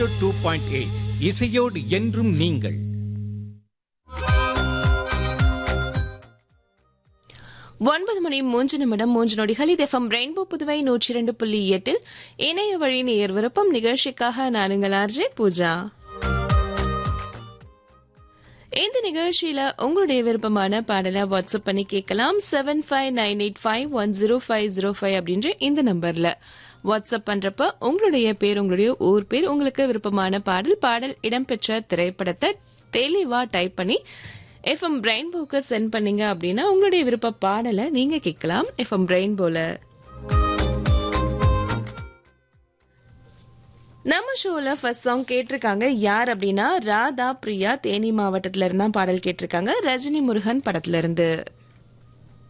two point eight இசையோடு என்றும் நீங்கள் ஒன்பது மணி மூன்று நிமிடம் மூன்று நொடிகள் இது எஃப்எம் ரெயின்போ புதுவை நூற்றி இரண்டு புள்ளி எட்டில் இணைய வழி நேயர் விருப்பம் நிகழ்ச்சிக்காக நான் உங்கள் ஆர்ஜே பூஜா இந்த நிகழ்ச்சியில உங்களுடைய விருப்பமான பாடலை வாட்ஸ்அப் பண்ணி கேட்கலாம் seven five nine eight five one zero five zero five அப்படின்ற இந்த நம்பர்ல வாட்ஸ்அப் பண்றப்ப உங்களுடைய பேர் உங்களுடைய ஊர் பேர் உங்களுக்கு விருப்பமான பாடல் பாடல் இடம்பெற்ற திரைப்படத்தை தெளிவா டைப் பண்ணி எஃப்எம் ரெயின்போக்கு சென்ட் பண்ணீங்க அப்படின்னா உங்களுடைய விருப்ப பாடலை நீங்க கேட்கலாம் எஃப்எம் ரெயின்போல நம்ம ஷோல ஃபர்ஸ்ட் சாங் கேட்டிருக்காங்க யார் அப்படின்னா ராதா பிரியா தேனி மாவட்டத்துல இருந்தா பாடல் கேட்டிருக்காங்க ரஜினி முருகன் படத்துல இருந்து